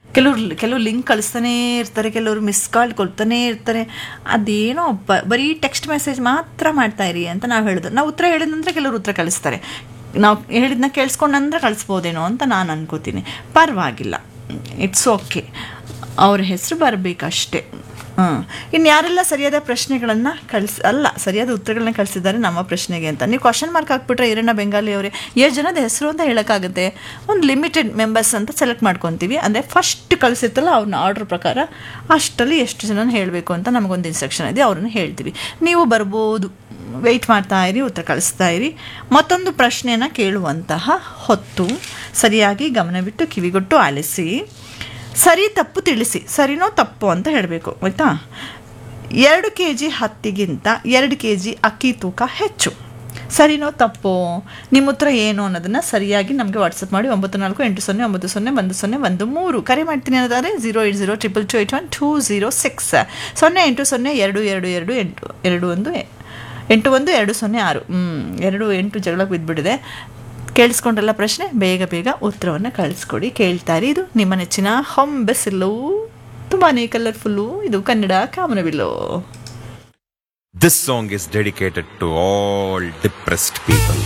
ಕೆಲವ್ರು ಕೆಲವು ಲಿಂಕ್ ಕಳಿಸ್ತಾನೆ ಇರ್ತಾರೆ ಕೆಲವರು ಮಿಸ್ ಕಾಲ್ ಕೊಡ್ತಾನೆ ಇರ್ತಾರೆ ಅದೇನೋ ಬ ಬರೀ ಟೆಕ್ಸ್ಟ್ ಮೆಸೇಜ್ ಮಾತ್ರ ಮಾಡ್ತಾ ಇರಿ ಅಂತ ನಾವು ಹೇಳಿದ್ರು ನಾವು ಉತ್ತರ ಹೇಳಿದಂದ್ರೆ ಕೆಲವರು ಉತ್ತರ ಕಳಿಸ್ತಾರೆ ನಾವು ಹೇಳಿದ್ನ ಕೇಳಿಸ್ಕೊಂಡಂದ್ರೆ ಕಳಿಸ್ಬೋದೇನೋ ಅಂತ ನಾನು ಅನ್ಕೋತೀನಿ ಪರವಾಗಿಲ್ಲ ಇಟ್ಸ್ ಓಕೆ ಅವ್ರ ಹೆಸರು ಬರಬೇಕಷ್ಟೇ ಹಾಂ ಇನ್ನು ಯಾರೆಲ್ಲ ಸರಿಯಾದ ಪ್ರಶ್ನೆಗಳನ್ನು ಕಳಿಸ್ ಅಲ್ಲ ಸರಿಯಾದ ಉತ್ತರಗಳನ್ನ ಕಳಿಸಿದ್ದಾರೆ ನಮ್ಮ ಪ್ರಶ್ನೆಗೆ ಅಂತ ನೀವು ಕ್ವಶನ್ ಮಾರ್ಕ್ ಹಾಕ್ಬಿಟ್ರೆ ಈರಣ್ಣ ಬೆಂಗಾಲಿ ಅವರೇ ಎಷ್ಟು ಜನದ ಹೆಸರು ಅಂತ ಹೇಳೋಕ್ಕಾಗುತ್ತೆ ಒಂದು ಲಿಮಿಟೆಡ್ ಮೆಂಬರ್ಸ್ ಅಂತ ಸೆಲೆಕ್ಟ್ ಮಾಡ್ಕೊತೀವಿ ಅಂದರೆ ಫಸ್ಟ್ ಕಳಿಸಿರ್ತಲ್ಲ ಅವ್ರನ್ನ ಆರ್ಡ್ರ್ ಪ್ರಕಾರ ಅಷ್ಟರಲ್ಲಿ ಎಷ್ಟು ಜನ ಹೇಳಬೇಕು ಅಂತ ನಮಗೊಂದು ಇನ್ಸ್ಟ್ರಕ್ಷನ್ ಇದೆ ಅವ್ರನ್ನ ಹೇಳ್ತೀವಿ ನೀವು ಬರ್ಬೋದು ವೆಯ್ಟ್ ಮಾಡ್ತಾ ಇರಿ ಉತ್ತರ ಕಳಿಸ್ತಾ ಇರಿ ಮತ್ತೊಂದು ಪ್ರಶ್ನೆನ ಕೇಳುವಂತಹ ಹೊತ್ತು ಸರಿಯಾಗಿ ಗಮನವಿಟ್ಟು ಕಿವಿಗೊಟ್ಟು ಆಲಿಸಿ ಸರಿ ತಪ್ಪು ತಿಳಿಸಿ ಸರಿನೋ ತಪ್ಪು ಅಂತ ಹೇಳಬೇಕು ಆಯಿತಾ ಎರಡು ಕೆ ಜಿ ಹತ್ತಿಗಿಂತ ಎರಡು ಕೆ ಜಿ ಅಕ್ಕಿ ತೂಕ ಹೆಚ್ಚು ಸರಿನೋ ತಪ್ಪು ನಿಮ್ಮ ಉತ್ತರ ಏನು ಅನ್ನೋದನ್ನು ಸರಿಯಾಗಿ ನಮಗೆ ವಾಟ್ಸಪ್ ಮಾಡಿ ಒಂಬತ್ತು ನಾಲ್ಕು ಎಂಟು ಸೊನ್ನೆ ಒಂಬತ್ತು ಸೊನ್ನೆ ಒಂದು ಸೊನ್ನೆ ಒಂದು ಮೂರು ಕರೆ ಮಾಡ್ತೀನಿ ಅನ್ನೋದಾದರೆ zero eight zero triple two eight one two zero six ಸೊನ್ನೆ ಎಂಟು ಸೊನ್ನೆ ಎರಡು ಎರಡು ಎರಡು ಎಂಟು ಎರಡು ಒಂದು ಎಂಟು ಒಂದು ಎರಡು ಸೊನ್ನೆ ಆರು ಹ್ಞೂ ಎರಡು ಎಂಟು ಜಗಳಕ್ಕೆ ಬಿದ್ದುಬಿಟ್ಟಿದೆ ಕೇಳಿಸ್ಕೊಂಡ್ರಲ್ಲ ಪ್ರಶ್ನೆ ಬೇಗ ಬೇಗ ಉತ್ತರವನ್ನು ಕಳಿಸ್ಕೊಡಿ ಕೇಳ್ತಾ ಇರಿ ಇದು ನಿಮ್ಮ ನೆಚ್ಚಿನ ಹೊಂಬೆಸಿಲು ತುಂಬಾ ಕಲರ್ಫುಲ್ಲು ಇದು ಕನ್ನಡ ಕಾಮನಬಿಲ್ಲು This song is dedicated to all depressed people.